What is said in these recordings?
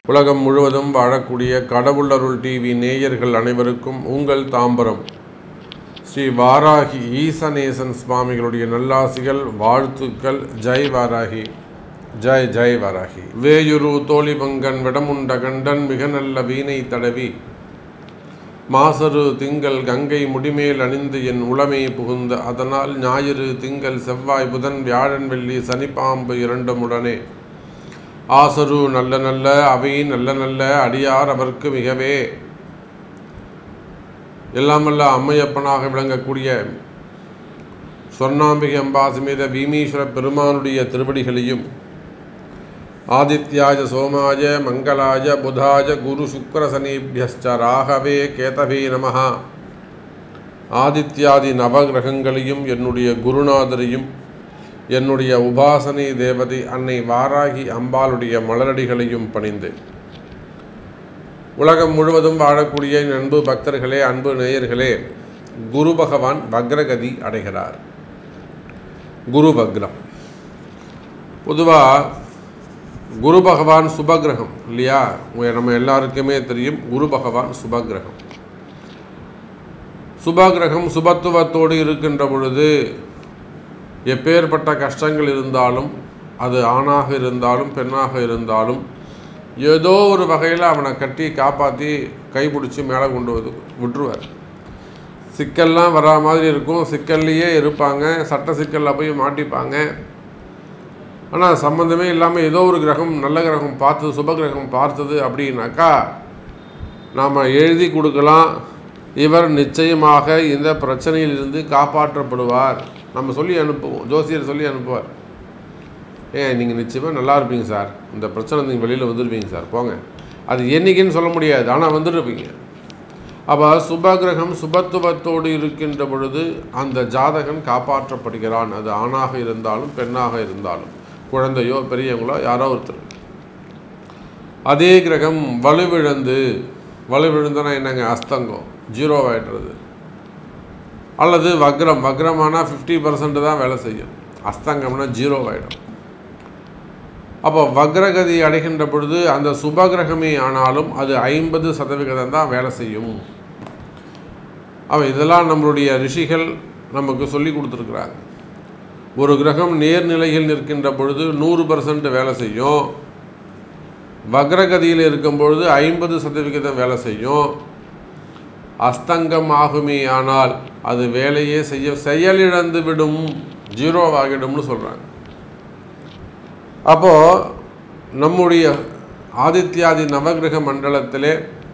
உலகம் முழுவதும் வாழக்கூடிய கடவுளருள் டிவி நேயர்கள் அனைவருக்கும் உங்கள் தாம்பரம் ஸ்ரீ வாராகி ஈசநேசன் சுவாமிகளுடைய நல்லாசிகள் வாழ்த்துக்கள் ஜெய் வாராகி ஜெய் ஜெய் வாராகி வேயுரு தோழிபங்கன் விடமுண்ட கண்டன் மிக நல்ல வீணை தடவி மாசரு திங்கள் கங்கை முடிமேல் அணிந்து என் உளமே புகுந்த அதனால் ஞாயிறு திங்கள் செவ்வாய் புதன் வியாழன் வெள்ளி சனிப்பாம்பு இரண்டும் உடனே ஆசரு நல்ல நல்ல அவை நல்ல நல்ல அடியார் அவர்க்கு மிகவே எல்லாமல்ல அம்மையப்பனாக விளங்கக்கூடிய சொர்ணாம்பிகை அம்பா சமேத பீமீஸ்வர பெருமானுடைய திருவடிகளையும் ஆதித்யாய சோமாய மங்களாய புதாய குரு சுக்கர சனீபியஸ்ச ராகவே கேதவே நமஹ ஆதித்யாதி நவகிரகங்களையும் என்னுடைய குருநாதரையும் என்னுடைய உபாசனை தேவதை அன்னை வாராகி அம்பாளுடைய மலரடிகளையும் பணிந்து உலகம் முழுவதும் வாழக்கூடிய என் அன்பு பக்தர்களே அன்பு நேயர்களே குரு பகவான் வக்ரகதி அடைகிறார் குரு வக்ரம் பொதுவாக குரு பகவான் சுபகிரகம் இல்லையா உங்க- நம்ம எல்லாருக்குமே தெரியும் குரு பகவான் சுபகிரகம் சுபகிரகம் சுபத்துவத்தோடு இருக்கின்ற பொழுது எப்பேற்பட்ட கஷ்டங்கள் இருந்தாலும் அது ஆணாக இருந்தாலும் பெண்ணாக இருந்தாலும் ஏதோ ஒரு வகையில் அவனை கட்டி காப்பாற்றி கைப்பிடிச்சி மேலே கொண்டு வந்து விட்டுருவார் சிக்கல்லாம் வரா மாதிரி இருக்கும் சிக்கல்லையே இருப்பாங்க சட்ட சிக்கலில் போய் மாட்டிப்பாங்க ஆனால் சம்மந்தமே இல்லாமல் ஏதோ ஒரு கிரகம் நல்ல கிரகம் பார்த்தது சுப கிரகம் பார்த்தது அப்படின்னாக்கா நாம் எழுதி கொடுக்கலாம் இவர் நிச்சயமாக இந்த பிரச்சனையிலிருந்து காப்பாற்றப்படுவார் நம்ம சொல்லி அனுப்புவோம் ஜோசியர் சொல்லி அனுப்புவார் ஏன் நீங்கள் நிச்சயமாக நல்லா இருப்பீங்க சார் இந்த பிரச்சனை நீங்கள் வெளியில் வந்துருப்பீங்க சார் போங்க அது என்னைக்குன்னு சொல்ல முடியாது ஆனால் வந்துருப்பீங்க அப்போ சுபகிரகம் சுபத்துவத்தோடு இருக்கின்ற பொழுது அந்த ஜாதகன் காப்பாற்றப்படுகிறான் அது ஆணாக இருந்தாலும் பெண்ணாக இருந்தாலும் குழந்தையோ பெரியவங்களோ யாரோ ஒருத்தர் அதே கிரகம் வலுவிழந்து வலுவிழுந்தனா என்னங்க அஸ்தங்கம் ஜீரோ ஆயிடுறது அல்லது வக்ரம் வக்ரமானால் ஃபிஃப்டி பர்சன்ட் தான் வேலை செய்யும் அஸ்தங்கம்னா ஜீரோ ஆகிடும் அப்போ வக்ரகதி அடைகின்ற பொழுது அந்த சுபகிரகமே ஆனாலும் அது ஐம்பது சதவிகிதம் தான் வேலை செய்யும் அப்போ இதெல்லாம் நம்மளுடைய ரிஷிகள் நமக்கு சொல்லி கொடுத்துருக்குறாங்க ஒரு கிரகம் நேர்நிலையில் நிற்கின்ற பொழுது நூறு பர்சன்ட் வேலை செய்யும் வக்ரகதியில் இருக்கும் பொழுது ஐம்பது சதவிகிதம் வேலை செய்யும் அஸ்தங்கம் ஆகுமே ஆனால் அது வேலையே செய்ய செயலிழந்து விடும் ஜீரோவாகிடும்னு சொல்கிறாங்க அப்போது நம்முடைய ஆதித்யாதி நவகிரக மண்டலத்திலே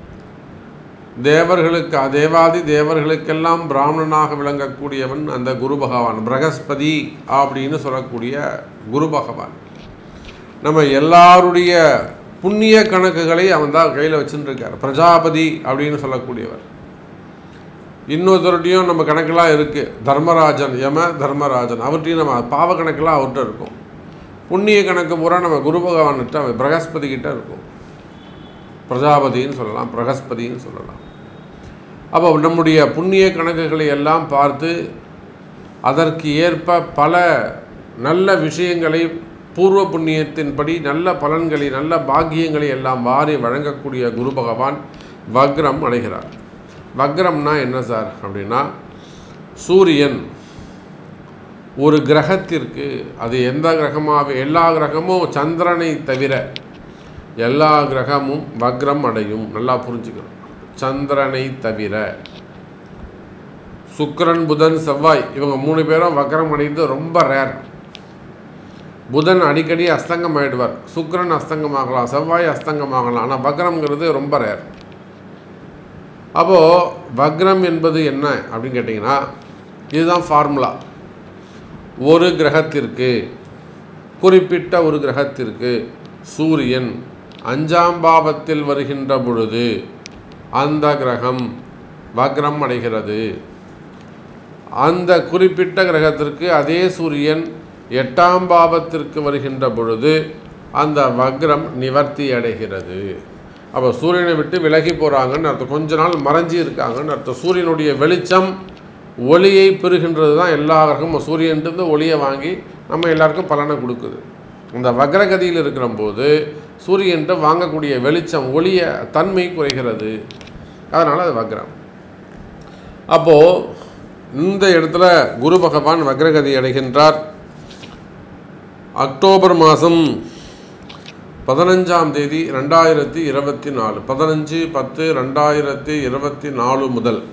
தேவர்களுக்கு தேவாதி தேவர்களுக்கெல்லாம் பிராமணனாக விளங்கக்கூடியவன் அந்த குரு பகவான் பிரகஸ்பதி அப்படின்னு சொல்லக்கூடிய குரு பகவான் நம்ம எல்லாருடைய புண்ணிய கணக்குகளை அவன் தான் கையில் வச்சுட்டு இருக்கார் பிரஜாபதி அப்படின்னு சொல்லக்கூடியவர் இன்னொருத்தருடையும் நம்ம கணக்கெல்லாம் இருக்குது தர்மராஜன் யம தர்மராஜன் அவர்கிட்டையும் நம்ம பாவ கணக்கெல்லாம் அவர்கிட்ட இருக்கும் புண்ணிய கணக்கு பூரா நம்ம குரு பகவான்கிட்ட அவன் பிரகஸ்பதி கிட்ட இருக்கும் பிரஜாபதின்னு சொல்லலாம் பிரகஸ்பதின்னு சொல்லலாம் அப்போ நம்முடைய புண்ணிய கணக்குகளை எல்லாம் பார்த்து அதற்கு ஏற்ப பல நல்ல விஷயங்களை பூர்வ புண்ணியத்தின்படி நல்ல பலன்களை நல்ல பாக்கியங்களை எல்லாம் வாரி வழங்கக்கூடிய குரு பகவான் வக்ரம் அடைகிறார் வக்ரம்னா என்ன சார் அப்படின்னா சூரியன் ஒரு கிரகத்திற்கு அது எந்த கிரகமாக எல்லா கிரகமும் சந்திரனை தவிர எல்லா கிரகமும் வக்ரம் அடையும் நல்லா புரிஞ்சுக்கணும் சந்திரனை தவிர சுக்கிரன் புதன் செவ்வாய் இவங்க மூணு பேரும் வக்ரம் அடைந்து ரொம்ப ரேர் புதன் அடிக்கடி அஸ்தங்கம் ஆயிடுவார் சுக்கிரன் அஸ்தங்கமாகலாம் செவ்வாய் அஸ்தங்கமாகலாம் ஆனால் வக்ரம்ங்கிறது ரொம்ப ரேர் அப்போது வக்ரம் என்பது என்ன அப்படின்னு கேட்டிங்கன்னா இதுதான் ஃபார்முலா ஒரு கிரகத்திற்கு குறிப்பிட்ட ஒரு கிரகத்திற்கு சூரியன் அஞ்சாம் பாவத்தில் வருகின்ற பொழுது அந்த கிரகம் வக்ரம் அடைகிறது அந்த குறிப்பிட்ட கிரகத்திற்கு அதே சூரியன் எட்டாம் பாவத்திற்கு வருகின்ற பொழுது அந்த வக்ரம் நிவர்த்தி அடைகிறது அப்போ சூரியனை விட்டு விலகி போகிறாங்கன்னு அர்த்தம் கொஞ்ச நாள் மறைஞ்சி இருக்காங்கன்னு அர்த்தம் சூரியனுடைய வெளிச்சம் ஒளியை பெறுகின்றது தான் எல்லா கிரகமும் சூரியன்ட்டு ஒளியை வாங்கி நம்ம எல்லாருக்கும் பலனை கொடுக்குது இந்த வக்ரகதியில் இருக்கிற போது சூரியன்ட்ட வாங்கக்கூடிய வெளிச்சம் ஒளிய தன்மை குறைகிறது அதனால் அது வக்ரம் அப்போது இந்த இடத்துல குரு பகவான் வக்ரகதி அடைகின்றார் அக்டோபர் மாதம் பதினஞ்சாம் தேதி ரெண்டாயிரத்தி இருபத்தி நாலு பதினஞ்சு பத்து ரெண்டாயிரத்தி இருபத்தி நாலு முதல்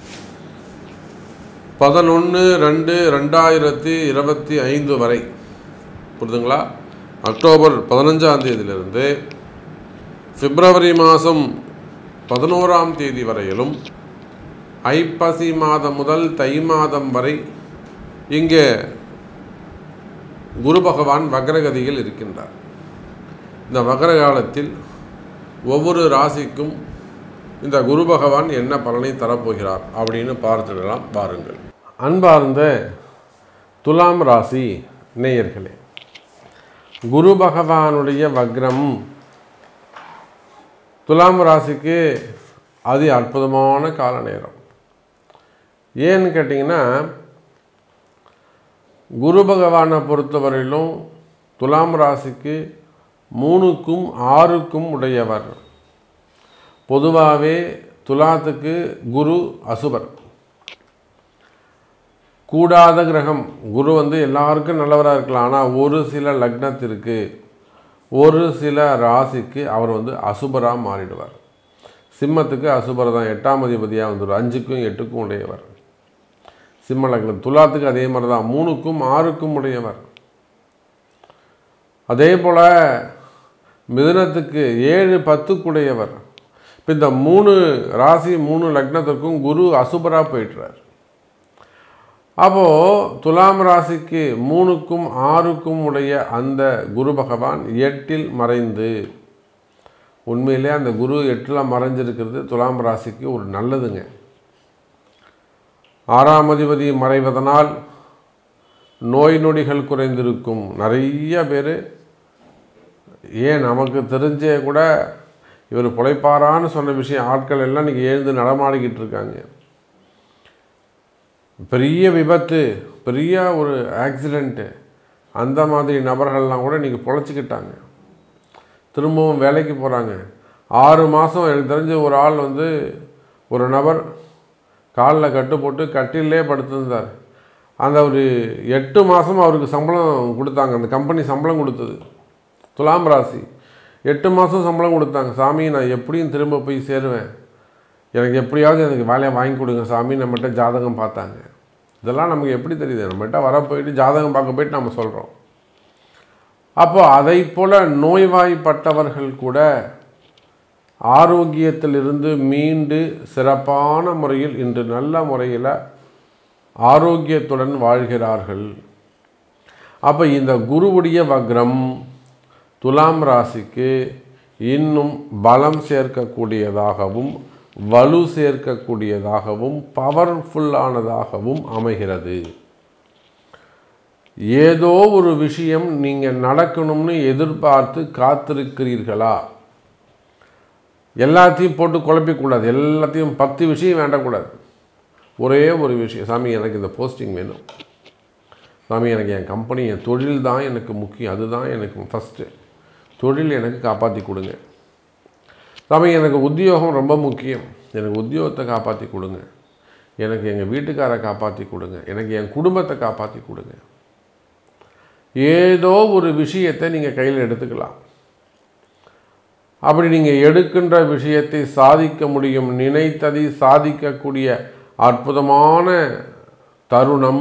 பதினொன்று ரெண்டு ரெண்டாயிரத்தி இருபத்தி ஐந்து வரை புரிதுங்களா அக்டோபர் பதினஞ்சாம் தேதியிலிருந்து பிப்ரவரி மாதம் பதினோராம் தேதி வரையிலும் ஐப்பசி மாதம் முதல் தை மாதம் வரை இங்கே குரு பகவான் வக்ரகதியில் இருக்கின்றார் இந்த வக்ர காலத்தில் ஒவ்வொரு ராசிக்கும் இந்த குரு பகவான் என்ன பலனை தரப்போகிறார் அப்படின்னு பார்த்துடலாம் பாருங்கள் அன்பார்ந்த துலாம் ராசி நேயர்களே குரு பகவானுடைய வக்ரம் துலாம் ராசிக்கு அதி அற்புதமான கால நேரம் ஏன்னு கேட்டிங்கன்னா குரு பகவானை பொறுத்தவரையிலும் துலாம் ராசிக்கு மூணுக்கும் ஆறுக்கும் உடையவர் பொதுவாகவே துலாத்துக்கு குரு அசுபர் கூடாத கிரகம் குரு வந்து எல்லாருக்கும் நல்லவராக இருக்கலாம் ஆனால் ஒரு சில லக்னத்திற்கு ஒரு சில ராசிக்கு அவர் வந்து அசுபராக மாறிடுவார் சிம்மத்துக்கு அசுபர் தான் எட்டாம் அதிபதியாக வந்துடுவார் அஞ்சுக்கும் எட்டுக்கும் உடையவர் சிம்ம லக்னம் துலாத்துக்கு அதே மாதிரி தான் மூணுக்கும் ஆறுக்கும் உடையவர் அதே போல் மிதுனத்துக்கு ஏழு பத்துக்குடையவர் இப்போ இந்த மூணு ராசி மூணு லக்னத்துக்கும் குரு அசுபராக போயிட்டுறார் அப்போது துலாம் ராசிக்கு மூணுக்கும் ஆறுக்கும் உடைய அந்த குரு பகவான் எட்டில் மறைந்து உண்மையிலே அந்த குரு எட்டில் மறைஞ்சிருக்கிறது துலாம் ராசிக்கு ஒரு நல்லதுங்க ஆறாம் அதிபதி மறைவதனால் நோய் நொடிகள் குறைந்திருக்கும் நிறைய பேர் ஏன் நமக்கு தெரிஞ்சே கூட இவர் பிழைப்பாரான்னு சொன்ன விஷயம் ஆட்கள் எல்லாம் இன்றைக்கி எழுந்து நடமாடிக்கிட்டு இருக்காங்க பெரிய விபத்து பெரிய ஒரு ஆக்சிடெண்ட்டு அந்த மாதிரி நபர்கள்லாம் கூட இன்றைக்கி பொழைச்சிக்கிட்டாங்க திரும்பவும் வேலைக்கு போகிறாங்க ஆறு மாதம் எனக்கு தெரிஞ்ச ஒரு ஆள் வந்து ஒரு நபர் காலில் கட்டு போட்டு கட்டிலே படுத்திருந்தார் அந்த ஒரு எட்டு மாதம் அவருக்கு சம்பளம் கொடுத்தாங்க அந்த கம்பெனி சம்பளம் கொடுத்தது துலாம் ராசி எட்டு மாதம் சம்பளம் கொடுத்தாங்க சாமி நான் எப்படியும் திரும்ப போய் சேருவேன் எனக்கு எப்படியாவது எனக்கு வேலையை வாங்கி கொடுங்க சாமி நம்மகிட்ட ஜாதகம் பார்த்தாங்க இதெல்லாம் நமக்கு எப்படி தெரியுது நம்மகிட்ட வர போயிட்டு ஜாதகம் பார்க்க போயிட்டு நம்ம சொல்கிறோம் அப்போ அதை போல் நோய்வாய்ப்பட்டவர்கள் கூட ஆரோக்கியத்திலிருந்து மீண்டு சிறப்பான முறையில் இன்று நல்ல முறையில் ஆரோக்கியத்துடன் வாழ்கிறார்கள் அப்போ இந்த குருவுடைய வக்ரம் துலாம் ராசிக்கு இன்னும் பலம் சேர்க்கக்கூடியதாகவும் வலு சேர்க்கக்கூடியதாகவும் பவர்ஃபுல்லானதாகவும் அமைகிறது ஏதோ ஒரு விஷயம் நீங்கள் நடக்கணும்னு எதிர்பார்த்து காத்திருக்கிறீர்களா எல்லாத்தையும் போட்டு குழப்பிக்கூடாது எல்லாத்தையும் பத்து விஷயம் வேண்டக்கூடாது ஒரே ஒரு விஷயம் சாமி எனக்கு இந்த போஸ்டிங் வேணும் சாமி எனக்கு என் கம்பெனி என் தொழில் தான் எனக்கு முக்கியம் அதுதான் எனக்கு ஃபஸ்ட்டு தொழில் எனக்கு காப்பாற்றி கொடுங்க சாமி எனக்கு உத்தியோகம் ரொம்ப முக்கியம் எனக்கு உத்தியோகத்தை காப்பாற்றி கொடுங்க எனக்கு எங்கள் வீட்டுக்காரை காப்பாற்றி கொடுங்க எனக்கு என் குடும்பத்தை காப்பாற்றி கொடுங்க ஏதோ ஒரு விஷயத்தை நீங்கள் கையில் எடுத்துக்கலாம் அப்படி நீங்கள் எடுக்கின்ற விஷயத்தை சாதிக்க முடியும் நினைத்ததை சாதிக்கக்கூடிய அற்புதமான தருணம்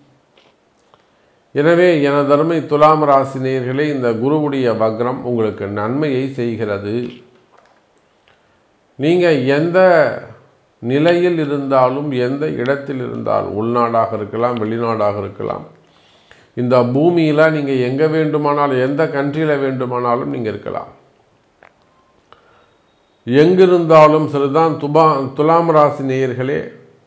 எனவே எனதருமை துலாம் ராசினியர்களே இந்த குருவுடைய வக்ரம் உங்களுக்கு நன்மையை செய்கிறது நீங்கள் எந்த நிலையில் இருந்தாலும் எந்த இடத்தில் இருந்தாலும் உள்நாடாக இருக்கலாம் வெளிநாடாக இருக்கலாம் இந்த பூமியில் நீங்கள் எங்கே வேண்டுமானாலும் எந்த கண்ட்ரியில் வேண்டுமானாலும் நீங்கள் இருக்கலாம் எங்கிருந்தாலும் சரிதான் துபா துலாம் ராசி நேயர்களே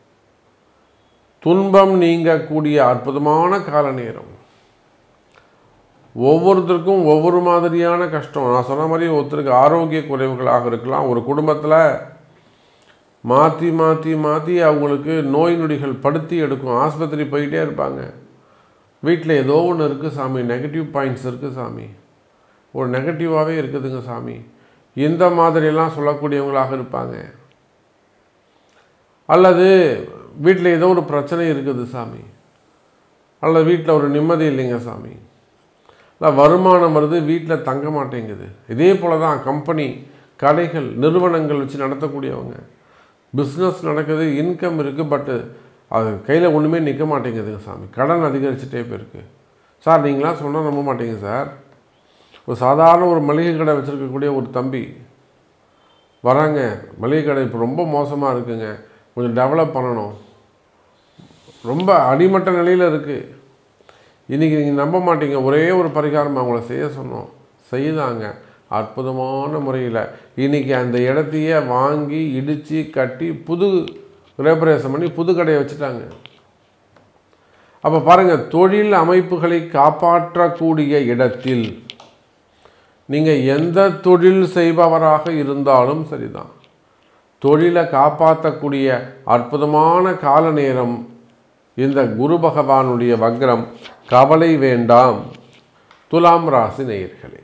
துன்பம் நீங்கக்கூடிய அற்புதமான கால நேரம் ஒவ்வொருத்தருக்கும் ஒவ்வொரு மாதிரியான கஷ்டம் நான் சொன்ன மாதிரி ஒருத்தருக்கு ஆரோக்கிய குறைவுகளாக இருக்கலாம் ஒரு குடும்பத்தில் மாற்றி மாற்றி மாற்றி அவங்களுக்கு நோய் நொடிகள் படுத்தி எடுக்கும் ஆஸ்பத்திரி போயிட்டே இருப்பாங்க வீட்டில் ஏதோ ஒன்று இருக்குது சாமி நெகட்டிவ் பாயிண்ட்ஸ் இருக்குது சாமி ஒரு நெகட்டிவாகவே இருக்குதுங்க சாமி இந்த மாதிரியெல்லாம் சொல்லக்கூடியவங்களாக இருப்பாங்க அல்லது வீட்டில் ஏதோ ஒரு பிரச்சனை இருக்குது சாமி அல்லது வீட்டில் ஒரு நிம்மதி இல்லைங்க சாமி இல்லை வருமானம் வருது வீட்டில் தங்க மாட்டேங்குது இதே போல தான் கம்பெனி கடைகள் நிறுவனங்கள் வச்சு நடத்தக்கூடியவங்க பிஸ்னஸ் நடக்குது இன்கம் இருக்குது பட்டு அது கையில் ஒன்றுமே நிற்க மாட்டேங்குதுங்க சாமி கடன் அதிகரிச்சுட்டே போயிருக்கு சார் நீங்களாம் சொன்னால் நம்ப மாட்டீங்க சார் ஒரு சாதாரண ஒரு மளிகை கடை வச்சுருக்கக்கூடிய ஒரு தம்பி வராங்க மளிகை கடை இப்போ ரொம்ப மோசமாக இருக்குங்க கொஞ்சம் டெவலப் பண்ணணும் ரொம்ப அடிமட்ட நிலையில் இருக்குது இன்றைக்கி நீங்கள் நம்ப மாட்டீங்க ஒரே ஒரு பரிகாரம் அவங்கள செய்ய சொன்னோம் செய்தாங்க அற்புதமான முறையில் இன்றைக்கி அந்த இடத்தையே வாங்கி இடித்து கட்டி புது கிரகப்பிரவேசம் பண்ணி புது கடையை வச்சுட்டாங்க அப்போ பாருங்கள் தொழில் அமைப்புகளை காப்பாற்றக்கூடிய இடத்தில் நீங்கள் எந்த தொழில் செய்பவராக இருந்தாலும் சரிதான் தொழிலை காப்பாற்றக்கூடிய அற்புதமான கால நேரம் இந்த குரு பகவானுடைய வக்ரம் கவலை வேண்டாம் துலாம் ராசி நேயர்களே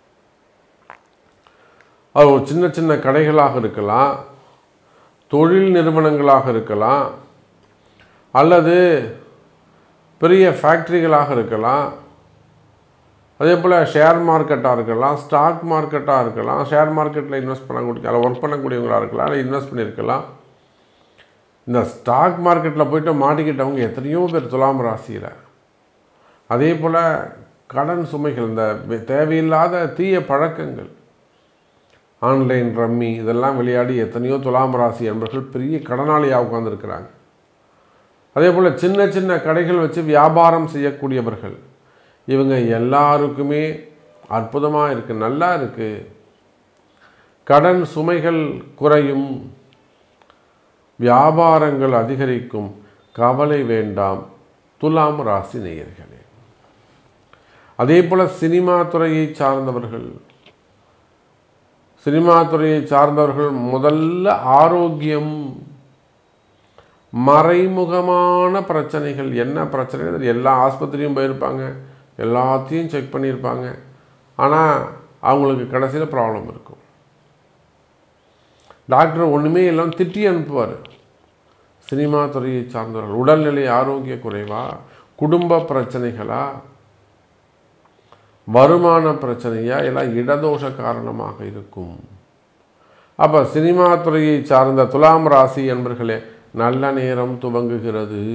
அது ஒரு சின்ன சின்ன கடைகளாக இருக்கலாம் தொழில் நிறுவனங்களாக இருக்கலாம் அல்லது பெரிய ஃபேக்ட்ரிகளாக இருக்கலாம் அதே போல் ஷேர் மார்க்கெட்டாக இருக்கலாம் ஸ்டாக் மார்க்கெட்டாக இருக்கலாம் ஷேர் மார்க்கெட்டில் இன்வெஸ்ட் பண்ணக்கூடிய அதில் ஒர்க் பண்ணக்கூடியவங்களாக இருக்கலாம் இல்லை இன்வெஸ்ட் பண்ணியிருக்கலாம் இந்த ஸ்டாக் மார்க்கெட்டில் போயிட்டு மாட்டிக்கிட்டவங்க எத்தனையோ பேர் துலாம் ராசியில் அதே போல் கடன் சுமைகள் இந்த வே- தேவையில்லாத தீய பழக்கங்கள் ஆன்லைன் ரம்மி இதெல்லாம் விளையாடி எத்தனையோ துலாம் ராசி என்பவர்கள் பெரிய கடனாளியாக உட்காந்துருக்கிறாங்க அதே போல் சின்ன சின்ன கடைகள் வச்சு வியாபாரம் செய்யக்கூடியவர்கள் இவங்க எல்லாருக்குமே அற்புதமாக இருக்குது நல்லா இருக்குது கடன் சுமைகள் குறையும் வியாபாரங்கள் அதிகரிக்கும் கவலை வேண்டாம் துலாம் ராசி நேயர்களே அதே போல் சினிமா துறையை சார்ந்தவர்கள் சினிமா துறையை சார்ந்தவர்கள் முதல்ல ஆரோக்கியம் மறைமுகமான பிரச்சனைகள் என்ன பிரச்சனை அது எல்லா ஆஸ்பத்திரியும் போயிருப்பாங்க எல்லாத்தையும் செக் பண்ணியிருப்பாங்க ஆனால் அவங்களுக்கு கடைசியில் ப்ராப்ளம் இருக்கும் டாக்டர் ஒன்றுமே எல்லாம் திட்டி அனுப்புவார் சினிமா துறையை சார்ந்தவர்கள் உடல்நிலை ஆரோக்கிய குறைவா குடும்ப பிரச்சனைகளா வருமான பிரச்சனையா எல்லாம் இடதோஷ காரணமாக இருக்கும் அப்போ சினிமா துறையை சார்ந்த துலாம் ராசி என்பர்களே நல்ல நேரம் துவங்குகிறது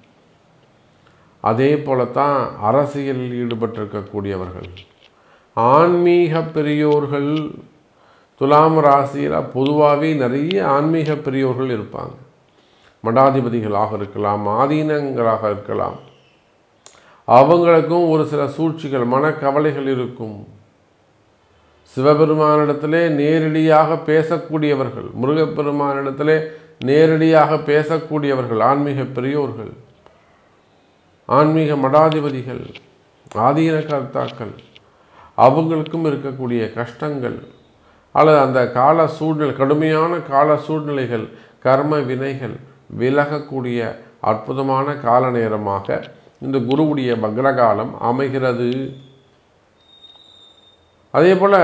அதே போலத்தான் அரசியலில் ஈடுபட்டிருக்கக்கூடியவர்கள் ஆன்மீக பெரியோர்கள் துலாம் ராசியில் பொதுவாகவே நிறைய ஆன்மீக பெரியோர்கள் இருப்பாங்க மடாதிபதிகளாக இருக்கலாம் ஆதீனங்களாக இருக்கலாம் அவங்களுக்கும் ஒரு சில சூழ்ச்சிகள் மனக்கவலைகள் இருக்கும் சிவபெருமானிடத்திலே நேரடியாக பேசக்கூடியவர்கள் முருகப்பெருமானிடத்திலே நேரடியாக பேசக்கூடியவர்கள் ஆன்மீக பெரியோர்கள் ஆன்மீக மடாதிபதிகள் ஆதீன கர்த்தாக்கள் அவங்களுக்கும் இருக்கக்கூடிய கஷ்டங்கள் அல்லது அந்த கால சூழ்நிலை கடுமையான கால சூழ்நிலைகள் கர்ம வினைகள் விலகக்கூடிய அற்புதமான கால நேரமாக இந்த குருவுடைய பக்ரகாலம் அமைகிறது அதே போல்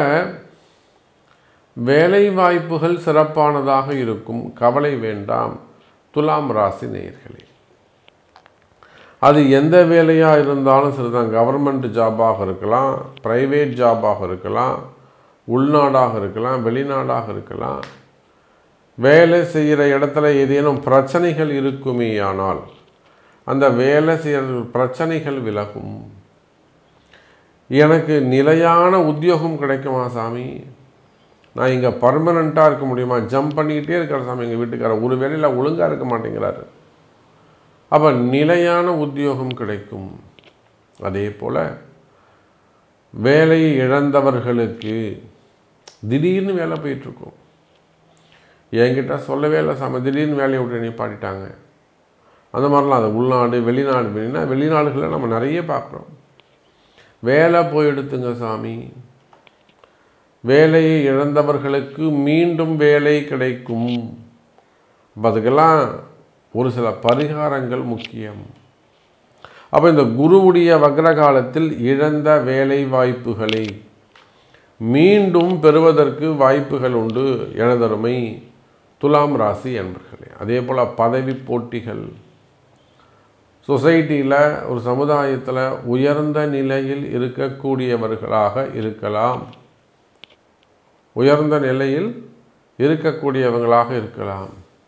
வேலை வாய்ப்புகள் சிறப்பானதாக இருக்கும் கவலை வேண்டாம் துலாம் ராசி நேயர்களே அது எந்த வேலையாக இருந்தாலும் சரிதான் கவர்மெண்ட் ஜாபாக இருக்கலாம் ப்ரைவேட் ஜாபாக இருக்கலாம் உள்நாடாக இருக்கலாம் வெளிநாடாக இருக்கலாம் வேலை செய்கிற இடத்துல ஏதேனும் பிரச்சனைகள் இருக்குமேயானால் அந்த வேலை செய்கிற பிரச்சனைகள் விலகும் எனக்கு நிலையான உத்தியோகம் கிடைக்குமா சாமி நான் இங்கே பர்மனண்ட்டாக இருக்க முடியுமா ஜம்ப் பண்ணிக்கிட்டே இருக்கிற சாமி எங்கள் வீட்டுக்காரர் ஒரு வேலையில் ஒழுங்காக இருக்க மாட்டேங்கிறாரு அப்போ நிலையான உத்தியோகம் கிடைக்கும் அதே போல் வேலை இழந்தவர்களுக்கு திடீர்னு வேலை போயிட்டுருக்கும் என்கிட்ட சொல்லவே இல்லை சாமி திடீர்னு வேலையை விட்டு நிப்பாட்டிட்டாங்க அந்த மாதிரிலாம் அது உள்நாடு வெளிநாடு அப்படின்னா வெளிநாடுகளில் நம்ம நிறைய பார்க்குறோம் வேலை போயிடுத்துங்க சாமி வேலையை இழந்தவர்களுக்கு மீண்டும் வேலை கிடைக்கும் அப்ப அதுக்கெல்லாம் ஒரு சில பரிகாரங்கள் முக்கியம் அப்போ இந்த குருவுடைய வக்ர காலத்தில் இழந்த வேலை வாய்ப்புகளை மீண்டும் பெறுவதற்கு வாய்ப்புகள் உண்டு எனதருமை துலாம் ராசி என்பர்களே அதே போல் பதவி போட்டிகள் சொசைட்டியில் ஒரு சமுதாயத்தில் உயர்ந்த நிலையில் இருக்கக்கூடியவர்களாக இருக்கலாம் உயர்ந்த நிலையில் இருக்கக்கூடியவங்களாக இருக்கலாம்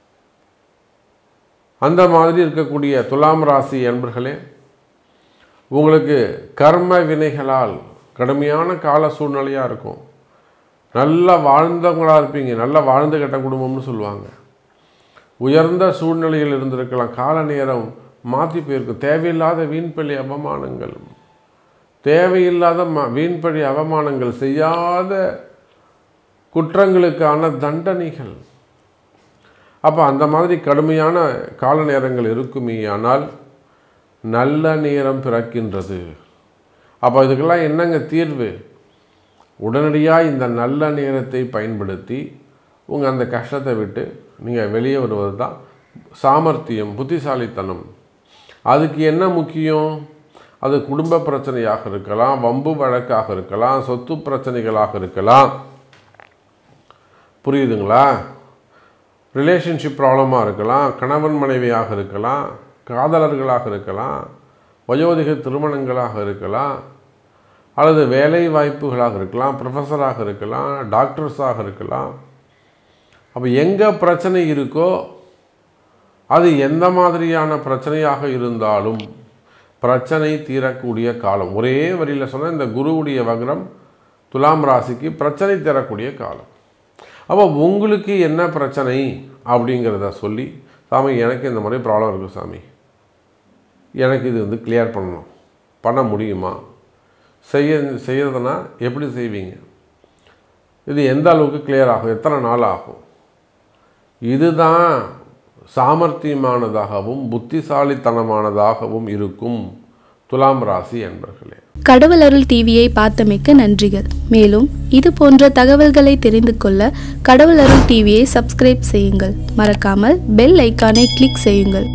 அந்த மாதிரி இருக்கக்கூடிய துலாம் ராசி என்பர்களே உங்களுக்கு கர்ம வினைகளால் கடுமையான கால சூழ்நிலையாக இருக்கும் நல்லா வாழ்ந்தவங்களாக இருப்பீங்க நல்லா வாழ்ந்து கட்ட குடும்பம்னு சொல்லுவாங்க உயர்ந்த சூழ்நிலையில் இருந்திருக்கலாம் கால நேரம் மாற்றி போயிருக்கும் தேவையில்லாத வீண்பள்ளி அவமானங்கள் தேவையில்லாத ம வீண்பழி அவமானங்கள் செய்யாத குற்றங்களுக்கான தண்டனைகள் அப்போ அந்த மாதிரி கடுமையான கால நேரங்கள் இருக்குமே ஆனால் நல்ல நேரம் பிறக்கின்றது அப்போ இதுக்கெல்லாம் என்னங்க தீர்வு உடனடியாக இந்த நல்ல நேரத்தை பயன்படுத்தி உங்கள் அந்த கஷ்டத்தை விட்டு நீங்கள் வெளியே வருவது தான் சாமர்த்தியம் புத்திசாலித்தனம் அதுக்கு என்ன முக்கியம் அது குடும்ப பிரச்சனையாக இருக்கலாம் வம்பு வழக்காக இருக்கலாம் சொத்து பிரச்சனைகளாக இருக்கலாம் புரியுதுங்களா ரிலேஷன்ஷிப் ப்ராப்ளமாக இருக்கலாம் கணவன் மனைவியாக இருக்கலாம் காதலர்களாக இருக்கலாம் வயோதிக திருமணங்களாக இருக்கலாம் அல்லது வேலை வாய்ப்புகளாக இருக்கலாம் ப்ரொஃபஸராக இருக்கலாம் டாக்டர்ஸாக இருக்கலாம் அப்போ எங்கே பிரச்சனை இருக்கோ அது எந்த மாதிரியான பிரச்சனையாக இருந்தாலும் பிரச்சனை தீரக்கூடிய காலம் ஒரே வரியில் சொன்னால் இந்த குருவுடைய வக்ரம் துலாம் ராசிக்கு பிரச்சனை தரக்கூடிய காலம் அப்போ உங்களுக்கு என்ன பிரச்சனை அப்படிங்கிறத சொல்லி சாமி எனக்கு இந்த மாதிரி ப்ராப்ளம் இருக்குது சாமி எனக்கு இது வந்து கிளியர் பண்ணணும் பண்ண முடியுமா செய்ய செய்கிறதுனா எப்படி செய்வீங்க இது எந்த அளவுக்கு கிளியர் ஆகும் எத்தனை நாள் ஆகும் இதுதான் சாமர்த்தியமானதாகவும் புத்திசாலித்தனமானதாகவும் இருக்கும் துலாம் ராசி என்பர்களே கடவுள் அருள் டிவியை பார்த்தமைக்க நன்றிகள் மேலும் இது போன்ற தகவல்களை தெரிந்து கொள்ள கடவுள் அருள் டிவியை சப்ஸ்கிரைப் செய்யுங்கள் மறக்காமல் பெல் ஐக்கானை கிளிக் செய்யுங்கள்